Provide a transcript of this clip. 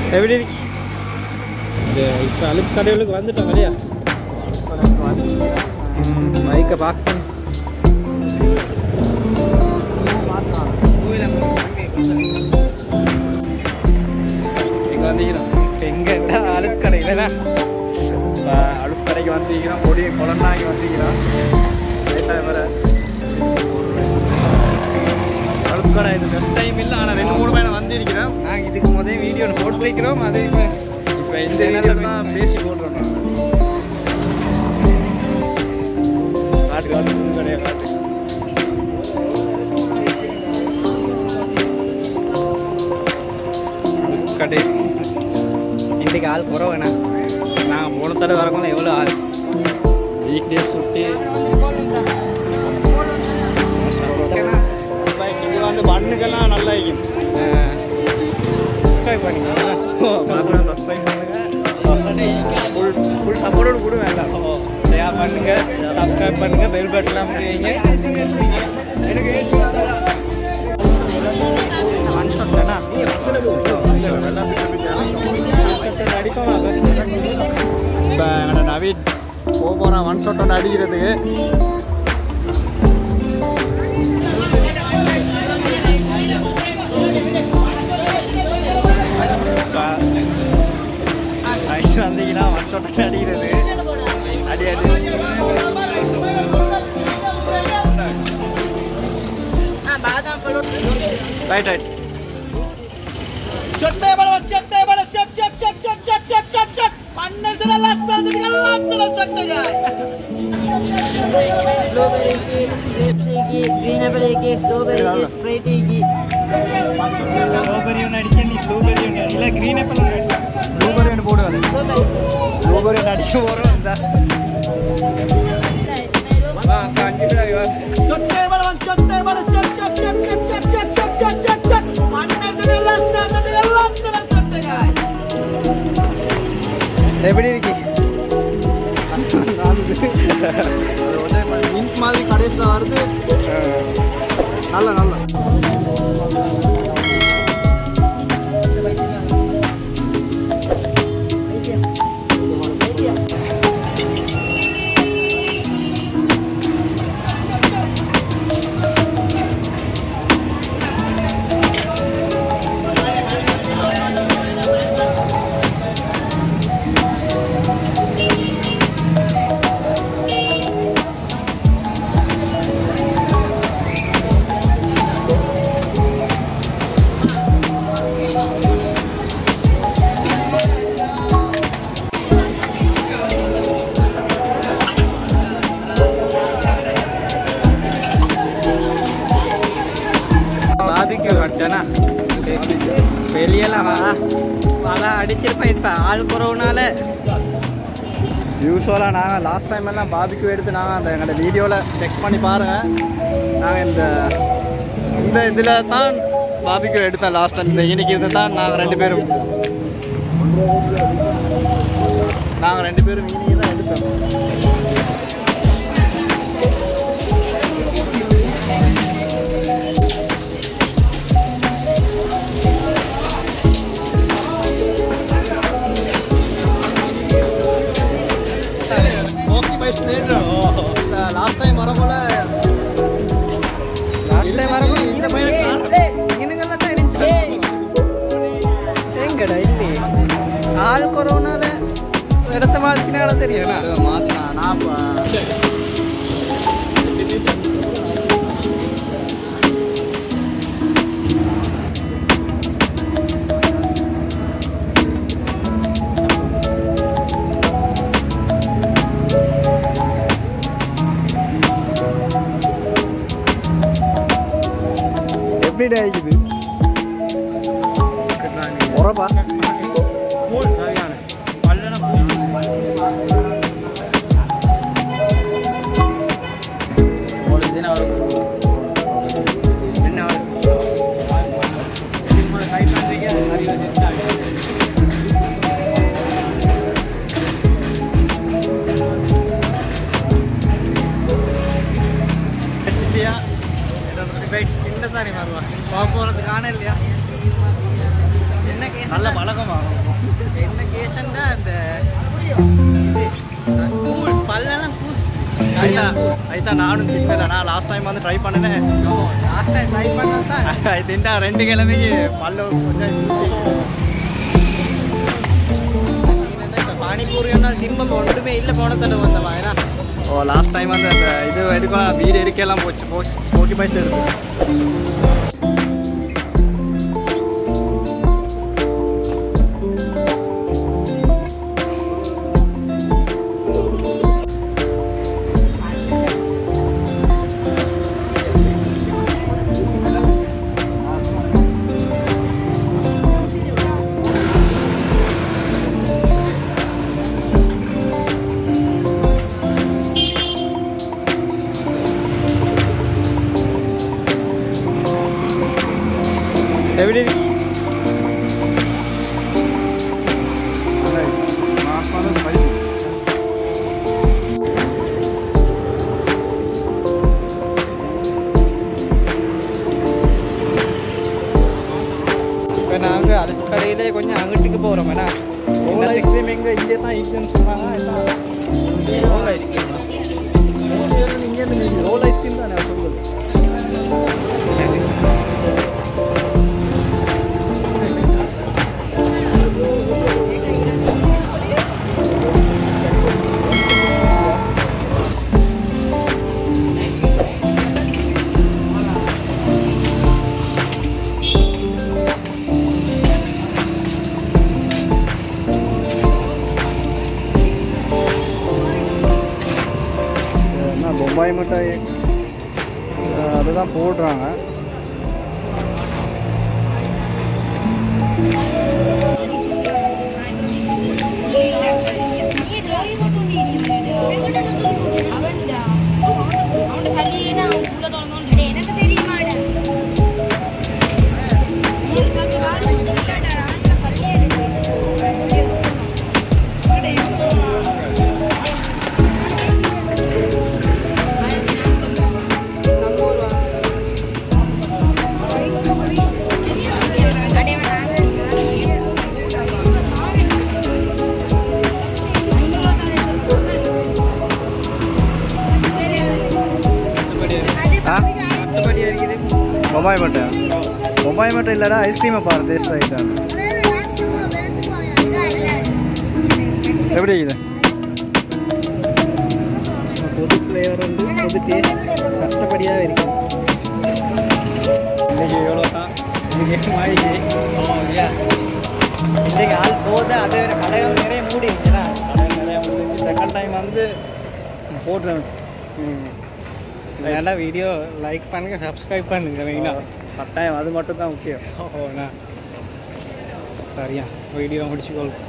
எப்படி இருக்கு இந்த இப்போ அழுப்பு கடைகளுக்கு வந்துட்டோம் இல்லையா மைக்கை பார்க்க இங்கே வந்துக்கிறோம் எங்கே அழுப்பு கடை இல்லைனா இப்போ அழுப்பு கடைக்கு வந்துக்கிறோம் கொடி குழந்தாங்கி வந்துக்கிறோம் லேட்டாக வர அழுப்பு கடை இது ஃபஸ்ட் டைம் இல்லை ஆனால் ரெண்டு மூணு மேலே வந்திருக்கிறோம் நாங்கள் இதுக்கு முதல் வீடியோ போட்டு வைக்கிறோம் அது இப்போ இப்போ இந்த வீடியோலாம் பேசி போடுறோம் நாங்கள் காட்டு காட்டு புது கடையை காட்டு அழுப்பு கடை இன்றைக்கு ஆள் குறவேண்ணா நாங்கள் போன தடவை வரக்குள்ள எவ்வளோ ஆள் வீக் டேஸ் சுட்டி இது வந்து பண்ணுக்கெல்லாம் நல்லா இருக்கும் சப்ஸ்கிரைப் பண்ணிக்கோங்க சப்ஸ்கிரைப் பண்ணுங்க ஃபுல் ஃபுல் சப்போர்ட்டோடு கூட வேண்டாம் ஷேர் பண்ணுங்க சப்ஸ்கிரைப் பண்ணுங்க பெல் பட்டன்லாம் வைங்க ஒன் ஷாட் தானா இப்போ எங்களோட நவீன் போக போகிறான் ஒன் ஷாட் ஒன்று அடிக்கிறதுக்கு நைட் வந்தீங்கன்னா ஒன் ஷாட் ஒன்று அடிக்கிறது அடி அடி ரைட் ரைட் சொட்டே பட சொட்டே பட ஷட் ஷட் ஷட் ஷட் ஷட் ஷட் ஷட் ஷட் பன்னெண்டு லட்சம் லட்சம் சொட்டுங்க ब्लूबेरी की ग्रेप्सी की ग्रीन एप्पल की स्ट्रॉबेरी की स्प्राइटी की ப்ளூபெரி ஒன்று அடிக்க நீ ப்ளூபெரி ஒன்று அடி இல்லை க்ரீன் ஆப்பிள் ஒன்று அடி ப்ளூபெரி ஒன்று போடுவாங்க ப்ளூபெரி ஒன்று அடிக்க போகிறோம் இந்த அஞ்சு பேர் சொட்டே பட சொட்டே பட ஷட் ஷட் ஷட் ஷட் ஷட் ஷட் ஷட் ஷட் ஷட் ஷட் பன்னெண்டு லட்சம் லட்சம் சொட்டுங்க எப்படி இருக்கு மின்ட் மாதிரி கடைசியில் வருது நல்ல நல்ல பாபிக்கு வச்சேனா வெளியெல்லாம் வா வலை அடிச்சிருப்பேன் இப்போ ஆள் குறவுனால யூஸ்வலாக நாங்கள் லாஸ்ட் டைம் எல்லாம் பாபிக்கு எடுத்து நாங்கள் அந்த எங்களோட வீடியோவில் செக் பண்ணி பாருங்கள் நாங்கள் இந்த இந்த இதில் தான் பாபிக்கு எடுத்தேன் லாஸ்ட் டைம் இந்த இன்னைக்கு இது தான் நாங்கள் ரெண்டு பேரும் நாங்கள் ரெண்டு பேரும் இன்னைக்கு தான் எடுத்தோம் ஸ்மோக்கி பைட்ஸ் தேடுறோம் லாஸ்ட் டைம் வரப்போல லாஸ்ட் டைம் வரப்போல இந்த பையனுக்கு இவனுங்கெல்லாம் தான் இருந்துச்சு எங்கடா இல்லை ஆள் கொரோனால இடத்த மாற்றினால தெரியும் மாற்றினா நான் எப்படி ஆகிக்குது உரப்பா போகிறதுக்கு காண இல்லையா என்ன நல்ல பழக்கமாகும் அதுதான் அதுதான் நானும் தின்னல நான் லாஸ்ட் டைம் வந்து ட்ரை பண்ணினேன் லாஸ்ட் டைம் ட்ரை பண்ணது தான் அது திண்டா ரெண்டு கிழமைக்கு பல்லு கொஞ்சம் யூஸ் பானிபூரி திம்பம் ஒன்றுமே இல்லை போன தடவை வந்தவா ஏன்னா ஓ லாஸ்ட் டைம் வந்து அந்த இது எடுக்கலாம் வீடு எடுக்கலாம் போச்சு போச்சு ஸ்மோக்கி பைஸ் எடுத்து எப்படி இருக்கு? இப்போ நாங்கள் அது கடையிலே கொஞ்சம் அங்கிட்டுக்கு போகிறோம் ஏன்னா ஓல் ஐஸ்கிரீம் எங்கே இங்கே தான் இருக்குன்னு சொன்னாங்க எல்லாம் ரோல் ஐஸ்கிரீம் இங்கே இருந்து ரோல் ஐஸ்கிரீம் தான் நான் சொல்லுது என்ன பொம்பாய் மிட்டாய் அஹ் அதுதான் போடுறாங்க எனக்கு தெரியுமாடா ஆ மற்றபடியாக இருக்குது பொம்பாய் மிட்டாய் பொம்பாய் மிட்டாய் இல்லைடா ஐஸ்கிரீமை பாரு டேஸ்ட் ஆகிட்டாங்க எப்படி இது புது ஃப்ளேவர் வந்து புது டேஸ்ட் கஷ்டப்படியாக இருக்குது இன்னைக்கு எவ்வளோ தான் இன்னைக்கு மாடிக்கு இன்றைக்கு ஆள் போகுது அதே வேறு கடைகள் நிறைய மூடி இருக்குதா செகண்ட் டைம் வந்து போட்டுறேன் வேண்டாம் வீடியோ லைக் பண்ணுங்க சப்ஸ்கிரைப் பண்ணுங்க மெயினாக கட்டாயம் அது மட்டும் தான் முக்கியம் ஓஹோண்ணா சரியா வீடியோ முடிச்சுக்கொள்